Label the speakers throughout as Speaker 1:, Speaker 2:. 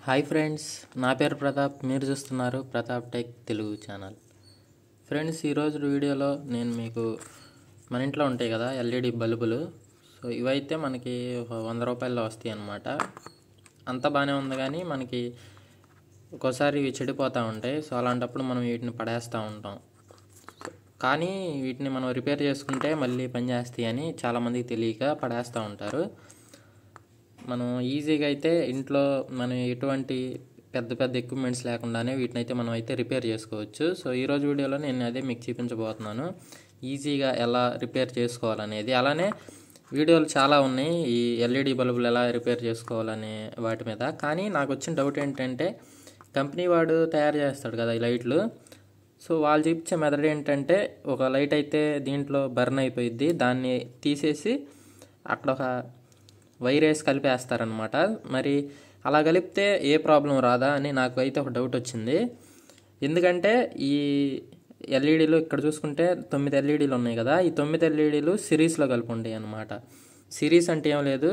Speaker 1: hi friends నా పేరు ప్రతాప్ మీరు చూస్తున్నారు Pratap tech Telugu channel friends ఈరోజు వీడియోలో నేను మీకు మన ఇంట్లో ఉంటాయి కదా ఎల్ఈడి బల్బులు సో ఇవైతే మనకి ఒక వంద రూపాయల్లో వస్తాయి అన్నమాట అంతా బాగానే ఉంది కానీ మనకి ఒక్కోసారి ఇవి చెడిపోతూ ఉంటాయి సో అలాంటప్పుడు మనం వీటిని పడేస్తూ ఉంటాం కానీ వీటిని మనం రిపేర్ చేసుకుంటే మళ్ళీ పనిచేస్తాయి అని చాలామందికి తెలియక పడేస్తూ ఉంటారు మనం ఈజీగా అయితే ఇంట్లో మనం ఎటువంటి పెద్ద పెద్ద ఎక్విప్మెంట్స్ లేకుండానే వీటిని అయితే మనం అయితే రిపేర్ చేసుకోవచ్చు సో ఈరోజు వీడియోలో నేను అదే మీకు చూపించబోతున్నాను ఈజీగా ఎలా రిపేర్ చేసుకోవాలనేది అలానే వీడియోలు చాలా ఉన్నాయి ఈ ఎల్ఈడి బల్బులు ఎలా రిపేర్ చేసుకోవాలనే వాటి మీద కానీ నాకు వచ్చిన డౌట్ ఏంటంటే కంపెనీ వాడు తయారు చేస్తాడు కదా ఈ లైట్లు సో వాళ్ళు చూపించే మెథడ్ ఏంటంటే ఒక లైట్ అయితే దీంట్లో బర్న్ అయిపోయిద్ది దాన్ని తీసేసి అక్కడ ఒక వైర్ వేసి కలిపేస్తారనమాట మరి అలా కలిపితే ఏ ప్రాబ్లం రాదా అని నాకు అయితే ఒక డౌట్ వచ్చింది ఎందుకంటే ఈ ఎల్ఈడీలు ఇక్కడ చూసుకుంటే తొమ్మిది ఎల్ఈడీలు ఉన్నాయి కదా ఈ తొమ్మిది ఎల్ఈడీలు సిరీస్లో కలిపి ఉంటాయి అనమాట సిరీస్ అంటే ఏం లేదు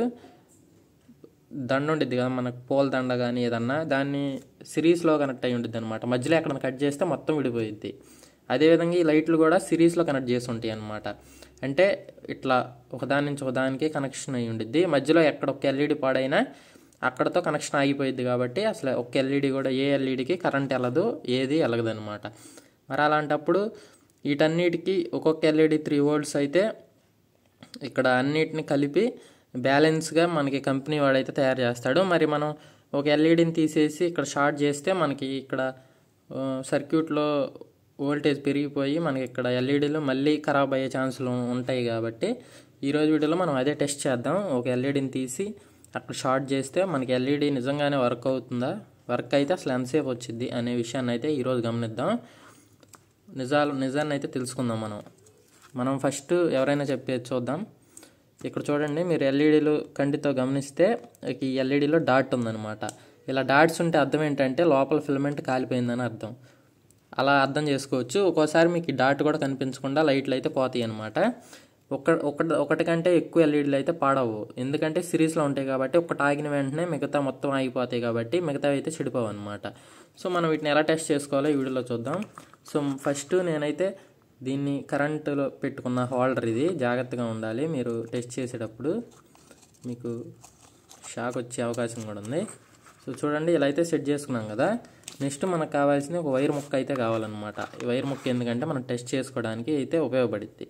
Speaker 1: దండ ఉండిద్ది కదా మనకు పోల్ దండ కానీ ఏదన్నా దాన్ని సిరీస్లో కనెక్ట్ అయి ఉంటుంది అనమాట మధ్యలో ఎక్కడ కట్ చేస్తే మొత్తం విడిపోయిద్ది అదేవిధంగా ఈ లైట్లు కూడా సిరీస్లో కనెక్ట్ చేసి ఉంటాయి అనమాట అంటే ఇట్లా ఒకదాని నుంచి ఒకదానికి కనెక్షన్ అయి ఉండిద్ది మధ్యలో ఎక్కడ ఒక ఎల్ఈడి పాడైనా అక్కడతో కనెక్షన్ ఆగిపోయిద్ది కాబట్టి అసలు ఒక ఎల్ఈడి కూడా ఏ ఎల్ఈడికి కరెంట్ వెళ్ళదు ఏది వెళ్ళదనమాట మరి అలాంటప్పుడు వీటన్నిటికీ ఒక్కొక్క ఎల్ఈడి త్రీ వోల్ట్స్ అయితే ఇక్కడ అన్నిటిని కలిపి బ్యాలెన్స్గా మనకి కంపెనీ వాడైతే తయారు చేస్తాడు మరి మనం ఒక ఎల్ఈడిని తీసేసి ఇక్కడ షార్ట్ చేస్తే మనకి ఇక్కడ సర్క్యూట్లో వోల్టేజ్ పెరిగిపోయి మనకి ఇక్కడ ఎల్ఈడీలు మళ్ళీ ఖరాబ్ అయ్యే ఛాన్సులు ఉంటాయి కాబట్టి ఈరోజు వీడియోలో మనం అదే టెస్ట్ చేద్దాం ఒక ఎల్ఈడిని తీసి అక్కడ షార్ట్ చేస్తే మనకి ఎల్ఈడి నిజంగానే వర్క్ అవుతుందా వర్క్ అయితే అసలు ఎంతసేపు వచ్చింది అనే విషయాన్ని అయితే ఈరోజు గమనిద్దాం నిజాలు నిజాన్ని అయితే తెలుసుకుందాం మనం మనం ఫస్ట్ ఎవరైనా చెప్పేది చూద్దాం ఇక్కడ చూడండి మీరు ఎల్ఈడీలు కంటితో గమనిస్తే ఈ ఎల్ఈడీలో డాట్ ఉందన్నమాట ఇలా డాట్స్ ఉంటే అర్థం ఏంటంటే లోపల ఫిలమెంట్ కాలిపోయిందని అర్థం అలా అర్థం చేసుకోవచ్చు ఒక్కోసారి మీకు ఈ డాట్ కూడా కనిపించకుండా లైట్లు అయితే పోతాయి అనమాట ఒక ఒకటి ఒకటి కంటే ఎక్కువ ఎల్ఈడీలు అయితే పాడవు ఎందుకంటే సిరీస్లో ఉంటాయి కాబట్టి ఒకటి ఆగిన వెంటనే మిగతా మొత్తం ఆగిపోతాయి కాబట్టి మిగతా అయితే చెడిపోవు అనమాట సో మనం వీటిని ఎలా టెస్ట్ చేసుకోవాలో ఈ వీడియోలో చూద్దాం సో ఫస్ట్ నేనైతే దీన్ని కరెంటులో పెట్టుకున్న హోల్డర్ ఇది జాగ్రత్తగా ఉండాలి మీరు టెస్ట్ చేసేటప్పుడు మీకు షాక్ వచ్చే అవకాశం కూడా ఉంది సో చూడండి ఇలా అయితే సెట్ చేసుకున్నాం కదా నెక్స్ట్ మనకు కావాల్సిన ఒక వైర్ ముక్క అయితే కావాలన్నమాట ఈ వైర్ ముక్క ఎందుకంటే మనం టెస్ట్ చేసుకోవడానికి అయితే ఉపయోగపడుద్ది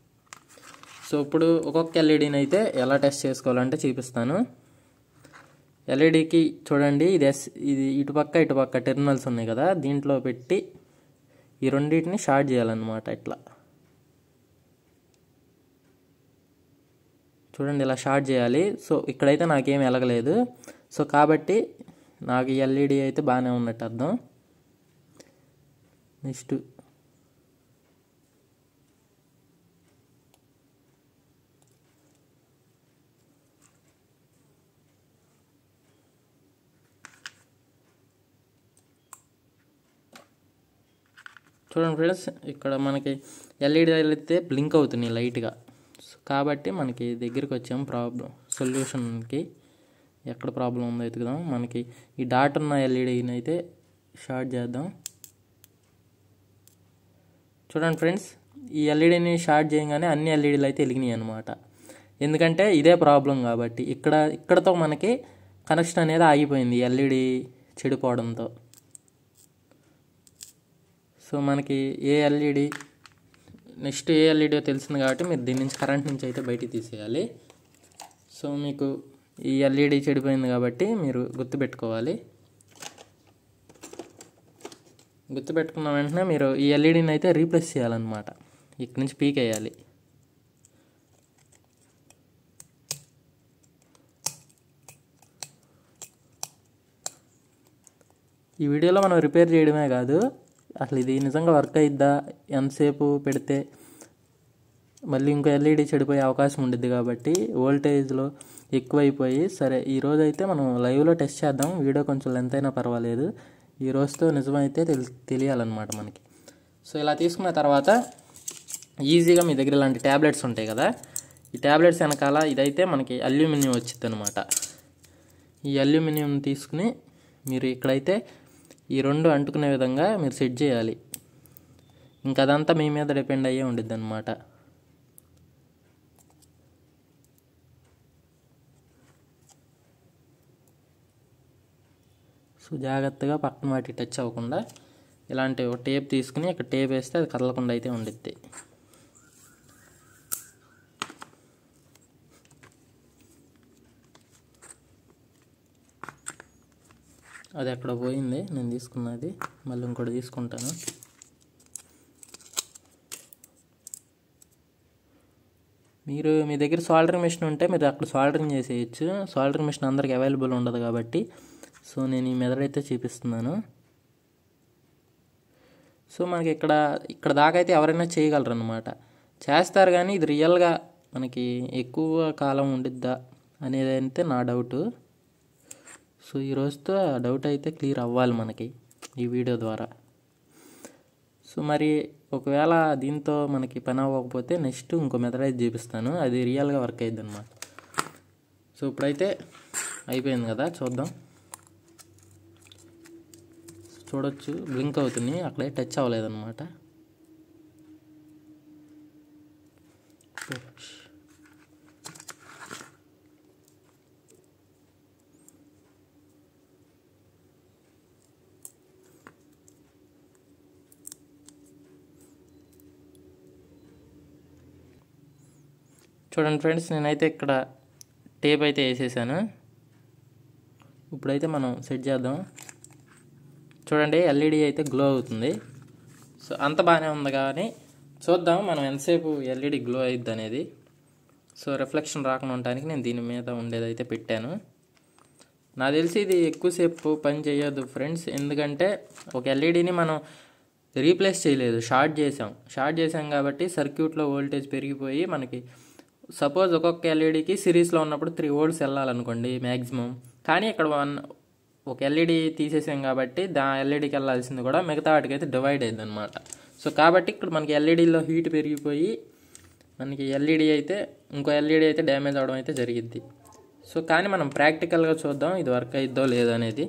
Speaker 1: సో ఇప్పుడు ఒక్కొక్క ఎల్ఈడిని అయితే ఎలా టెస్ట్ చేసుకోవాలంటే చూపిస్తాను ఎల్ఈడికి చూడండి ఇది ఎస్ ఇది ఇటుపక్క ఇటుపక్క టెర్మినల్స్ ఉన్నాయి కదా దీంట్లో పెట్టి ఈ రెండింటిని షార్ట్ చేయాలన్నమాట ఇట్లా చూడండి ఇలా షార్ట్ చేయాలి సో ఇక్కడైతే నాకేం ఎలగలేదు సో కాబట్టి నాకు ఎల్ఈడి అయితే బాగానే ఉన్నట్టు అర్థం నెక్స్ట్ చూడండి ఫ్రెండ్స్ ఇక్కడ మనకి ఎల్ఈడి అయితే బ్లింక్ అవుతున్నాయి లైట్గా కాబట్టి మనకి దగ్గరికి వచ్చాం ప్రాబ్లం సొల్యూషన్కి ఎక్కడ ప్రాబ్లం ఉందో ఎతుకుదాం మనకి ఈ డాట్ ఉన్న ఎల్ఈడిని అయితే షార్ట్ చేద్దాం చూడండి ఫ్రెండ్స్ ఈ ఎల్ఈడిని షార్ట్ చేయగానే అన్ని ఎల్ఈడీలు అయితే వెలిగినాయి అనమాట ఎందుకంటే ఇదే ప్రాబ్లం కాబట్టి ఇక్కడ ఇక్కడతో మనకి కనెక్షన్ అనేది ఆగిపోయింది ఎల్ఈడి చెడిపోవడంతో సో మనకి ఏ ఎల్ఈడి నెక్స్ట్ ఏ ఎల్ఈడీ తెలిసింది కాబట్టి మీరు దీని నుంచి కరెంట్ నుంచి అయితే బయటికి తీసేయాలి సో మీకు ఈ ఎల్ఈడి చెడిపోయింది కాబట్టి మీరు గుర్తుపెట్టుకోవాలి గుర్తుపెట్టుకున్న వెంటనే మీరు ఈ ఎల్ఈడిని అయితే రీప్లేస్ చేయాలన్నమాట ఇక్కడి నుంచి పీక్ వేయాలి ఈ వీడియోలో మనం రిపేర్ చేయడమే కాదు అసలు ఇది నిజంగా వర్క్ అయిద్దా ఎంతసేపు పెడితే మళ్ళీ ఇంకో ఎల్ఈడి చెడిపోయే అవకాశం ఉండిద్ది కాబట్టి వోల్టేజ్లో ఎక్కువైపోయి సరే ఈరోజు అయితే మనం లైవ్లో టెస్ట్ చేద్దాం వీడియో కొంచెం లెంత్ అయినా పర్వాలేదు ఈ రోజుతో నిజమైతే తెలి తెలియాలన్నమాట మనకి సో ఇలా తీసుకున్న తర్వాత ఈజీగా మీ దగ్గర ఇలాంటి ట్యాబ్లెట్స్ ఉంటాయి కదా ఈ ట్యాబ్లెట్స్ వెనకాల ఇదైతే మనకి అల్యూమినియం వచ్చింది అనమాట ఈ అల్యూమినియం తీసుకుని మీరు ఇక్కడైతే ఈ రెండు అంటుకునే విధంగా మీరు సెట్ చేయాలి ఇంకా అదంతా మీ మీద డిపెండ్ అయ్యే ఉండిద్ది అనమాట సో జాగ్రత్తగా పక్కన వాటి టచ్ అవ్వకుండా ఇలాంటి ఒక టేప్ తీసుకుని ఇక్కడ టేప్ వేస్తే అది కదలకుండా అయితే ఉండిద్ది అది అక్కడ పోయింది నేను తీసుకున్నది మళ్ళీ ఇంకోటి తీసుకుంటాను మీరు మీ దగ్గర సాల్డరింగ్ మిషన్ ఉంటే మీరు అక్కడ సాల్డరింగ్ చేసేయచ్చు సాల్డరింగ్ మిషన్ అందరికి అవైలబుల్ ఉండదు కాబట్టి సో నేను ఈ మెథడ్ అయితే చూపిస్తున్నాను సో మనకి ఇక్కడ ఇక్కడ దాకా అయితే ఎవరైనా చేయగలరు అనమాట చేస్తారు కానీ ఇది రియల్గా మనకి ఎక్కువ కాలం ఉండిద్దా అనేది అయితే నా డౌట్ సో ఈ రోజుతో ఆ డౌట్ అయితే క్లియర్ అవ్వాలి మనకి ఈ వీడియో ద్వారా సో మరి ఒకవేళ దీంతో మనకి పని అవ్వకపోతే నెక్స్ట్ ఇంకో మెథడ్ అయితే చూపిస్తాను అది రియల్గా వర్క్ అయ్యిద్ది అనమాట సో ఇప్పుడైతే అయిపోయింది కదా చూద్దాం చూడొచ్చు బ్లింక్ అవుతుంది అక్కడే టచ్ అవ్వలేదన్నమాట చూడండి ఫ్రెండ్స్ నేనైతే ఇక్కడ టేప్ అయితే వేసేసాను ఇప్పుడైతే మనం సెట్ చేద్దాం చూడండి ఎల్ఈడి అయితే గ్లో అవుతుంది సో అంత బాగానే ఉంది కానీ చూద్దాం మనం ఎంతసేపు ఎల్ఈడి గ్లో అయ్యిద్ది అనేది సో రిఫ్లెక్షన్ రాకుండా ఉండడానికి నేను దీని మీద ఉండేదైతే పెట్టాను నాకు తెలిసి ఇది ఎక్కువసేపు పని చేయొద్దు ఫ్రెండ్స్ ఎందుకంటే ఒక ఎల్ఈడిని మనం రీప్లేస్ చేయలేదు షార్ట్ చేసాం షార్ట్ చేసాం కాబట్టి సర్క్యూట్లో వోల్టేజ్ పెరిగిపోయి మనకి సపోజ్ ఒక్కొక్క ఎల్ఈడికి సిరీస్లో ఉన్నప్పుడు త్రీ వోల్ట్స్ వెళ్ళాలనుకోండి మ్యాక్సిమం కానీ ఇక్కడ వన్ ఒక ఎల్ఈడి తీసేసాం కాబట్టి దా ఎల్ఈడికి వెళ్ళాల్సింది కూడా మిగతా వాటికి అయితే డివైడ్ అయింది అనమాట సో కాబట్టి ఇక్కడ మనకి ఎల్ఈడిలో హీట్ పెరిగిపోయి మనకి ఎల్ఈడి అయితే ఇంకో ఎల్ఈడి అయితే డ్యామేజ్ అవడం అయితే జరిగిద్ది సో కానీ మనం ప్రాక్టికల్గా చూద్దాం ఇది వర్క్ అయిద్దో లేదో అనేది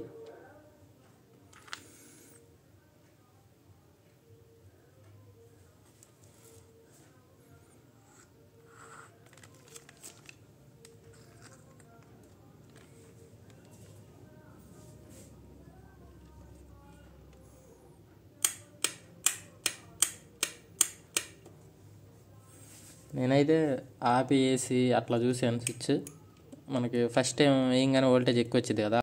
Speaker 1: నేనైతే ఆపి వేసి అట్లా చూసాను స్విచ్ మనకి ఫస్ట్ టైం వేయంగానే వోల్టేజ్ ఎక్కువ వచ్చింది కదా